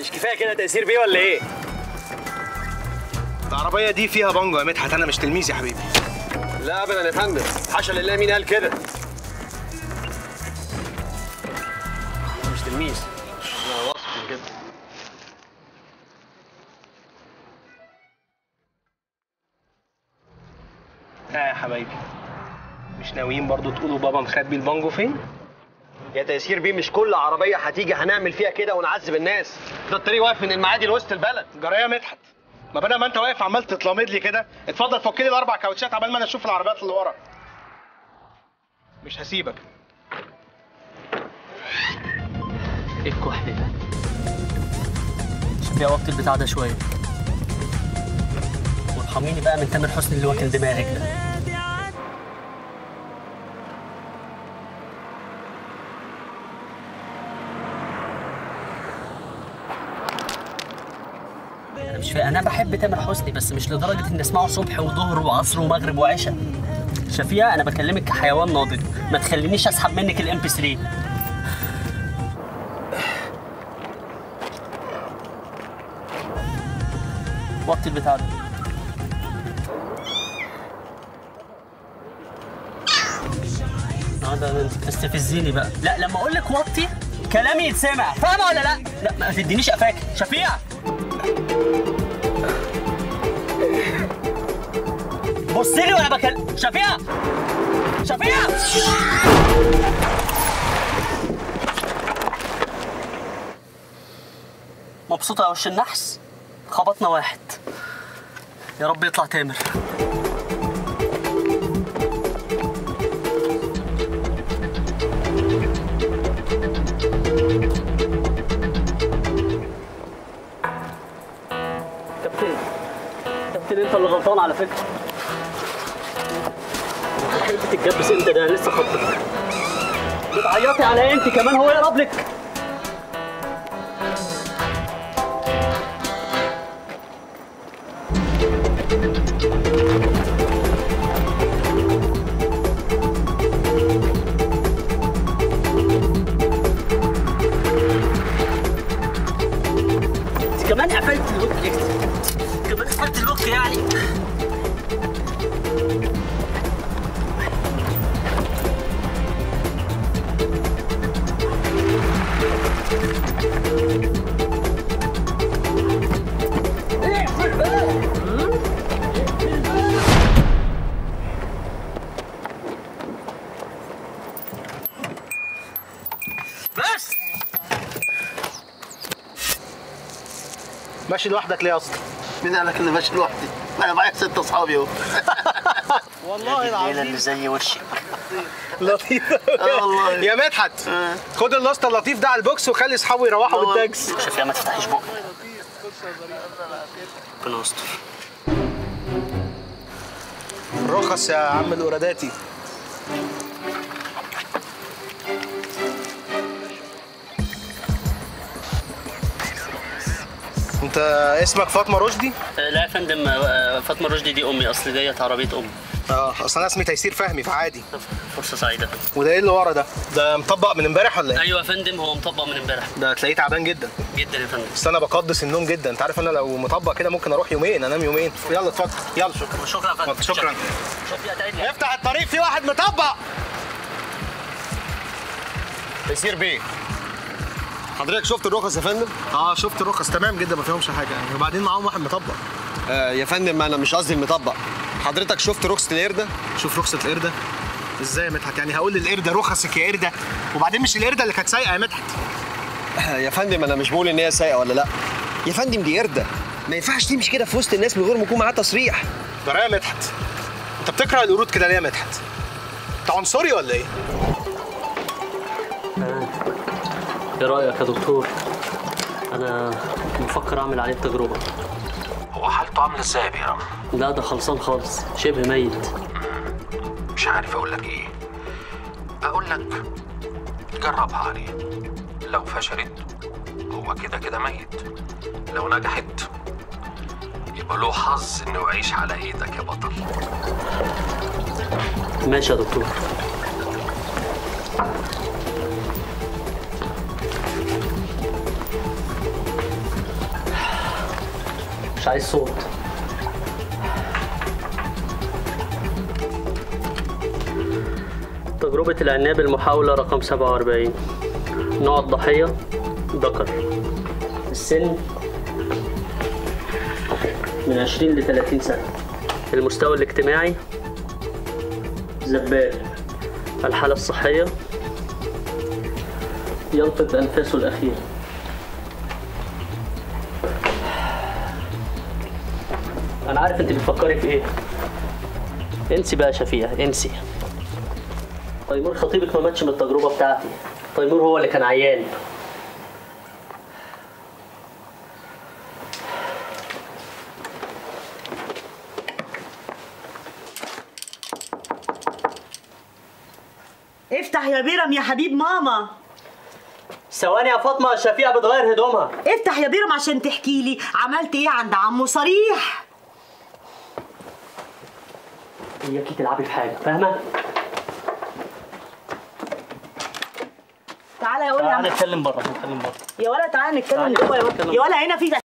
مش كفايه كده تأثير بيه ولا ايه؟ العربيه دي فيها بانجو يا مدحت انا مش تلميذ يا حبيبي لا ابدا يا فندم حاشا لله مين قال كده؟ أنا مش تلميذ انا واثق من كده ها يا حبايبي مش ناويين برضو تقولوا بابا مخبي البانجو فين يا تيسير بيه مش كل عربيه هتيجي هنعمل فيها كده ونعذب الناس ده الطريق واقف من المعادي لوسط البلد جرايه مدحت ما بدل ما انت واقف عمال تتلامض لي كده اتفضل فك لي الاربع كاوتشات عبال ما انا اشوف العربيات اللي ورا مش هسيبك ايه الكحل ده؟ شوفي وقت البتاع ده شويه وارحميني بقى من تامر حسني اللي واكل دماغك ده انا مش فاهم انا بحب تامر حسني بس مش لدرجه اني اسمعه صبح وظهر وعصر ومغرب وعشاء شفيقة انا بكلمك كحيوان ناضج ما تخلينيش اسحب منك الام بي 3 وقت البتاع ده اه ده ده انت بتستفزيني بقى لا لما اقول لك وطي كلامي يتسمع فاهمه ولا لا لا ما تدينيش قفاك شفيع بص لي وانا بكلم شفيع شفيع مبسوطة يا وش النحس خبطنا واحد يا رب يطلع تامر كابتن كابتن انت اللي غلطان على فكره بتحب تتجبس انت ده أنا لسه خطك بتعيطي على إيه انت كمان هو يقرب لك انت كمان قفلت اللوك كمان قفلت اللوك يعني بس ماشي لوحدك ليه يا اسطى مين قال لك اني ماشي لوحدي؟ ما انا معايا ست اصحابي اهو والله الليله اللي زي وشك لطيف اه والله. يا مدحت خد الاسطى اللطيف ده على البوكس وخلي اصحابه يروحوا اه. بالتاكس شفيع ما تفتحيش بقك ربنا يستر رخص يا عم القراداتي انت اسمك فاطمه رشدي؟ آه، لا يا فندم آه، فاطمه رشدي دي امي اصل ديت عربيه امي اه اصل انا اسمي تيسير فهمي فعادي فرصه سعيده وده ايه اللي ورا ده؟ ده مطبق من امبارح ولا ايه؟ ايوه يا فندم هو مطبق من امبارح ده تلاقيه تعبان جدا جدا يا فندم بس انا بقدس النوم جدا انت عارف انا لو مطبق كده ممكن اروح يومين انام يومين يلا اتفضل يلا شكرا شكرا يا فندم شكرا شفيع تعيد لي افتح الطريق في واحد مطبق تيسير بيه حضرتك شفت الرخص يا فندم؟ اه شفت الرخص تمام جدا ما فيهمش حاجه يعني وبعدين معاهم واحد مطبق آه يا فندم انا مش قصدي المطبق حضرتك شفت رخصة القردة؟ شوف رخصه القرده ازاي يا مدحت يعني هقول للقرده رخصك يا قرده وبعدين مش القرده اللي كانت سايقه يا مدحت يا فندم انا مش بقول ان هي سايقه ولا لا يا فندم دي قردة ما ينفعش تمشي كده في وسط الناس من غير ما يكون معاها تصريح ده يا مدحت انت بتكره القرود كده ليه يا مدحت انت عنصري ولا ايه ايه رايك يا دكتور انا بفكر اعمل عليه تجربه هو حالته عامله ازاي يا بيرم؟ لا ده خلصان خالص شبه ميت مش عارف اقول لك ايه اقول لك جربها عليه لو فشلت هو كده كده ميت لو نجحت يبقى له حظ انه يعيش على ايدك يا بطل ماشي يا دكتور مش عايز صوت تجربة العناب المحاولة رقم 47 نوع الضحية ذكر السن من 20 ل 30 سنة المستوى الاجتماعي زبال الحالة الصحية ينطق أنفاسه الأخيرة أنا عارف أنت بتفكري في إيه انسي بقى يا شفيع انسي تيمور خطيبك ما ماتش من التجربة بتاعتي تيمور هو اللي كان عيان افتح يا بيرم يا حبيب ماما ثواني يا فاطمة شفيع بتغير هدومها افتح يا بيرم عشان تحكي لي عملت ايه عند عمو صريح إياكي تلعبي في حاجة فاهمة؟ تعالى يا ولا تعالى نتكلم بره نتكلم بره يا ولا تعالى نتكلم تعالى جوه يا نتكلم. ولا يا ولا هنا في